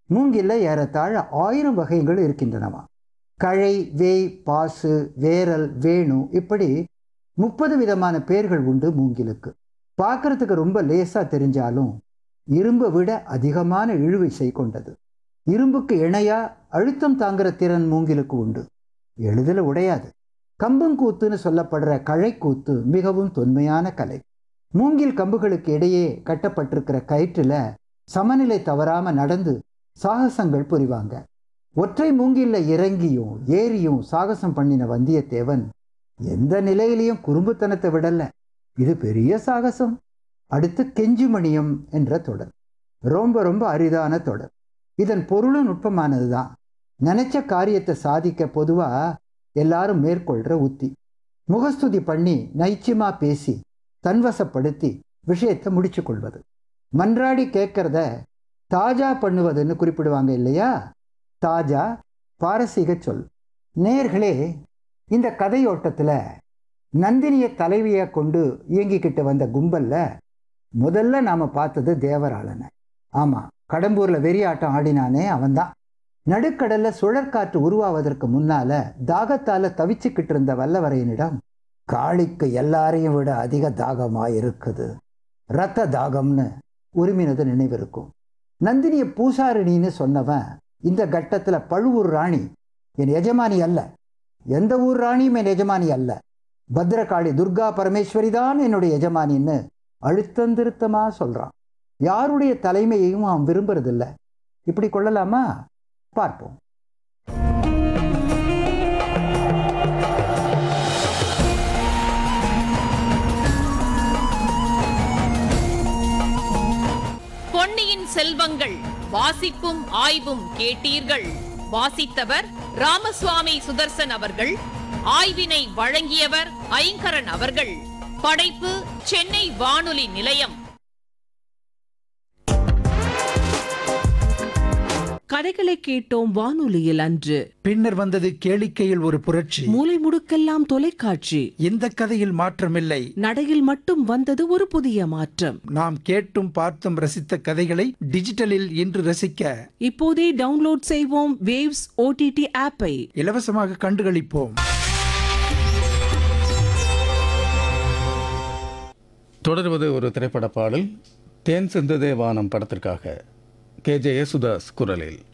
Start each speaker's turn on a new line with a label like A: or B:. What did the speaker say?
A: மூங்கில்ல ஏறத்தாழ ஆயிரம் வகைகள் இருக்கின்றனவா கழை வேய் பாசு வேரல் வேணு இப்படி முப்பது விதமான பெயர்கள் உண்டு மூங்கிலுக்கு பார்க்கறதுக்கு ரொம்ப லேசா தெரிஞ்சாலும் இரும்பை விட அதிகமான இழுவிசை கொண்டது இரும்புக்கு இணையா அழுத்தம் தாங்குற திறன் மூங்கிலுக்கு உண்டு எளிதில் உடையாது கம்பங்கூத்துன்னு சொல்லப்படுற கழைக்கூத்து மிகவும் தொன்மையான கலை மூங்கில் கம்புகளுக்கு இடையே கட்டப்பட்டிருக்கிற கயிற்றுல சமநிலை தவறாம நடந்து சாகசங்கள் புரிவாங்க ஒற்றை மூங்கில்ல இறங்கியும் ஏறியும் சாகசம் பண்ணின வந்தியத்தேவன் எந்த நிலையிலையும் குறும்புத்தனத்தை விடல இது பெரிய சாகசம் அடுத்து கெஞ்சிமணியம் என்ற தொடர் ரொம்ப ரொம்ப அரிதான தொடர் இதன் பொருளும் நுட்பமானதுதான் நினைச்ச காரியத்தை சாதிக்க பொதுவா எல்லாரும் மேற்கொள்ற உத்தி முகஸ்துதி பண்ணி நைச்சியமா பேசி தன்வசப்படுத்தி விஷயத்தை முடிச்சு கொள்வது மன்றாடி கேட்கறத தாஜா பண்ணுவதுன்னு குறிப்பிடுவாங்க இல்லையா தாஜா பாரசீக சொல் நேர்களே இந்த கதையோட்டத்தில் நந்தினியை தலைவியை கொண்டு இயங்கிக்கிட்டு வந்த கும்பல்ல முதல்ல நாம பார்த்தது தேவராளனை ஆமா கடம்பூர்ல வெறியாட்டம் ஆடினானே அவன்தான் நடுக்கடல்ல சுழற்காற்று உருவாவதற்கு முன்னால தாகத்தால தவிச்சுக்கிட்டு இருந்த வல்லவரையனிடம் காளிக்கு எல்லாரையும் விட அதிக தாகமா இருக்குது ரத்த தாகம்னு உரிமினது நினைவிருக்கும் நந்தினிய பூசாரிணின்னு சொன்னவன் இந்த கட்டத்துல பழுவூர் ராணி என் எஜமானி அல்ல எந்த ஊர் ராணியும் என் எஜமானி அல்ல பத்ரகாளி துர்கா பரமேஸ்வரி தான் என்னுடைய எஜமானின்னு அழுத்தந்திருத்தமா சொல்றான் யாருடைய தலைமையையும் அவன் விரும்புறதில்ல இப்படி கொள்ளலாமா பார்ப்போம்
B: பொன்னியின் செல்வங்கள் வாசிப்பும் ஆய்வும் கேட்டீர்கள் வாசித்தவர் ராமசுவாமி சுதர்சன் அவர்கள் ஆய்வினை வழங்கியவர் ஐங்கரன் அவர்கள் படைப்பு சென்னை வானொலி நிலையம்
C: கதைகளை கேட்டோம் வானொலியில் அன்று
D: பின்னர் வந்தது கேளிக்கையில் ஒரு புரட்சி
C: மூலை முடுக்கெல்லாம் தொலைக்காட்சி
D: இந்த கதையில் மாற்றமில்லை
C: நடையில் மட்டும் வந்தது ஒரு புதிய மாற்றம்
D: நாம் கேட்டும் பார்த்தும் ரசித்த கதைகளை டிஜிட்டலில் இன்று ரசிக்க
C: இப்போதே டவுன்லோட் செய்வோம் வேவ்ஸ் ஓடிடி ஆப்பை
D: இலவசமாக கண்டுகளிப்போம்
E: தொடர்வது ஒரு திரைப்பட பாடல் தேன் சிந்ததே வானம் படத்திற்காக கே ஜே யேசுதாஸ் குரலில்